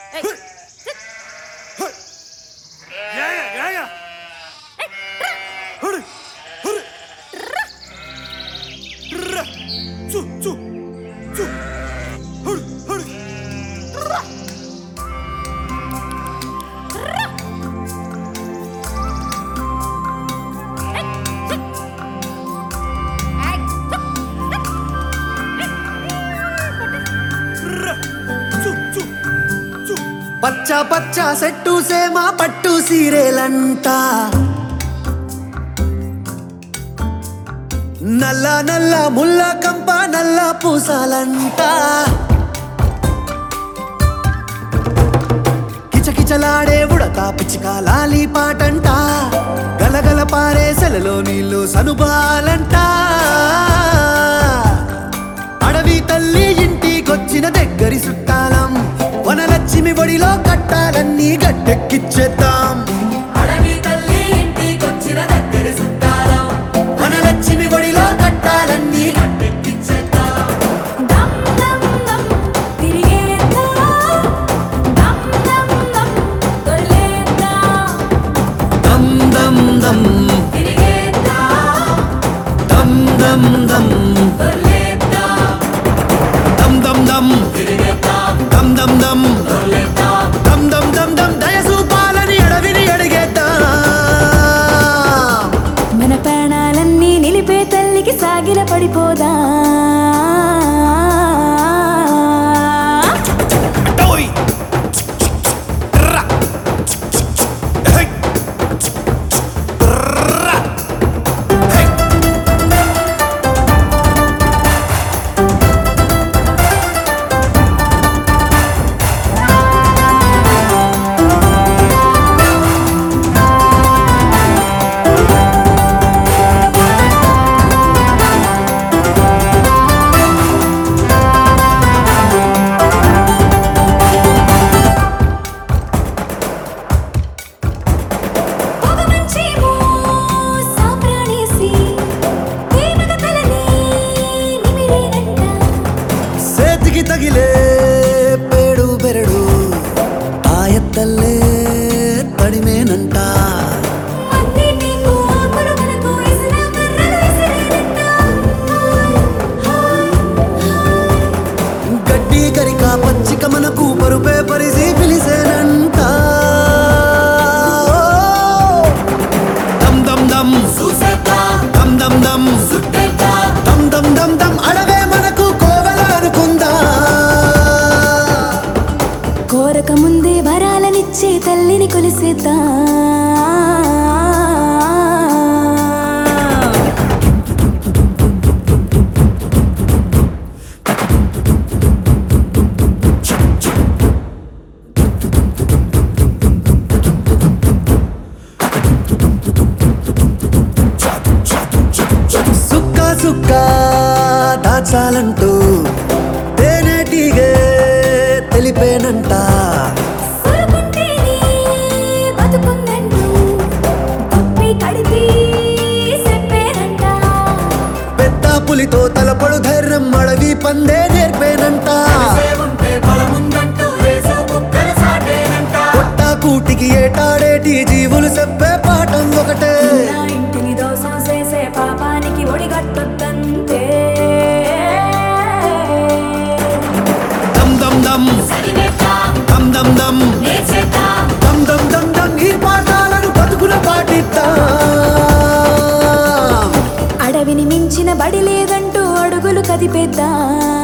పచ్చ పచ్చ సెట్టు సేమ పట్టు సీరేలంట నల్ల నల్ల ముల్ల కంప నల్ల పూసాలంట కిచకిచలాడే ఉడత పిచ్చిక లాలి పాటంట గలగల పారే సెలలో నీళ్ళు సనుబాలంట అడవి తల్లి ఇంటికొచ్చిన దగ్గరి చుట్టాలం వనలక్ష్మి ఒడిలో కట్టాలన్నీ గట్టెక్కిచ్చేద్దాం అడవి తల్లి ఇంటికొచ్చిన దగ్గర చుట్టాలం వనలక్ష్మి ఒడిలో కట్టాలన్నీ ఎక్కించేద్దాం దమ్ దమ్ దమ్ తిరిగేద్దాం దమ్ దమ్ దమ్ తొలిలేద్దాం దమ్ దమ్ దమ్ తిరిగేద్దాం దమ్ దమ్ దమ్ దొర్లేద్దాం దమ్ దమ్ దమ్ తిరిగేద్దాం దమ్ దమ్ దమ్ దొర్లేద్దాం దమ్ దమ్ దమ్ దమ్ దయసూపాలని అడవిని అడిగేద్దాం మన ప్రాణాలన్నీ నిలిపే తల్లికి సాగిల పడిపోదా Oi! Ra! Hey! Ra! Hey! ఒక మంచి సాంబ్రాణేసి ప్రేమగ తలని నిమిరేనంట సేతికి తగిలే పేడు బెరడు ఆయత్తల్లే తడిమేనంట మంది నీకు మరుగనకు ఇసిన కర్రలు విసిరేనంట గడ్డి కరిక పచ్చిక మనకు పరుపే పరిసి పిలిసేనంట దమ్ దమ్ దమ్ చూసేద్దాం దమ్ దమ్ దమ్ చుట్టేద్దాం దమ్ దమ్ దమ్ దమ్ అడవే మనకు కోవెల అనుకుందా కోరక ముందే వరాలనిచ్చే తల్లిని కొలిసేద్దాం సుక్క సుక్క దాచాలంటూ తేనెటీగే తెలిపేనంట కోరుకుంటేనే బతుకుందంటూ తప్పి కడిపి చెప్పేనంట పెద్ద పులితో తలపడు ధైర్యం అడవి పందే నేర్పేనంట ఉంటే బలముందంటూ వేసే కుక్కలు సాటేనంట పొట్ట కూటికి ఏటాడేటి జీవులు చెప్పే పాఠం ఒకటే నా ఇంటిని దోసం చేసే పాపానికి ఒడిగట్టొద్దంతే దమ్ దమ్ దమ్ చదివేద్దాం దమ్ దమ్ దమ్ నేర్చేద్దాం దమ్ దమ్ దమ్ దమ్ ఈ పాఠాలను బతుకుల పాటిద్దాం అడవిని మించిన బడి లేదంటూ అడుగులు కదిపేద్దాం